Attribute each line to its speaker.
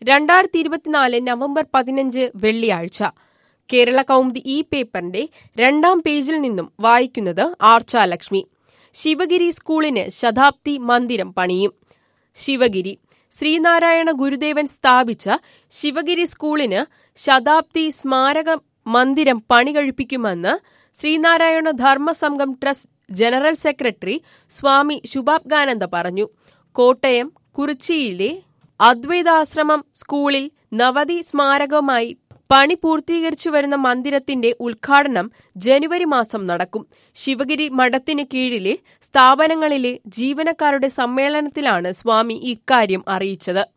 Speaker 1: രണ്ടായിരത്തി ഇരുപത്തിനാല് നവംബർ പതിനഞ്ച് വെള്ളിയാഴ്ച കേരള കൗമുദി ഈ പേപ്പറിന്റെ രണ്ടാം പേജിൽ നിന്നും വായിക്കുന്നത് ആർച്ചാലക്ഷ്മി ശിവഗിരി സ്കൂളിന് ശതാബ്ദി മന്ദിരം പണിയും ശിവഗിരി ശ്രീനാരായണ ഗുരുദേവൻ സ്ഥാപിച്ച ശിവഗിരി സ്കൂളിന് ശതാബ്ദി സ്മാരക മന്ദിരം പണി കഴിപ്പിക്കുമെന്ന് Sreenarayana Dharmasangham trust general secretary Swami Shubhangananda പറഞ്ഞു കോട്ടയം കുറിച്ചിയിലെ അദ്വൈതാശ്രമം സ്കൂളിൽ നവതി സ്മാരകമായി പണി പൂർത്തീകരിച്ചു വരുന്ന മന്ദിരത്തിന്റെ ഉദ്ഘാടനം ജനുവരി മാസം നടക്കും ശിവഗിരി മഠത്തിന് കീഴിലെ സ്ഥാപനങ്ങളിലെ ജീവനക്കാരുടെ സമ്മേളനത്തിലാണ് സ്വാമി ഇക്കാര്യം അറിയിച്ചത്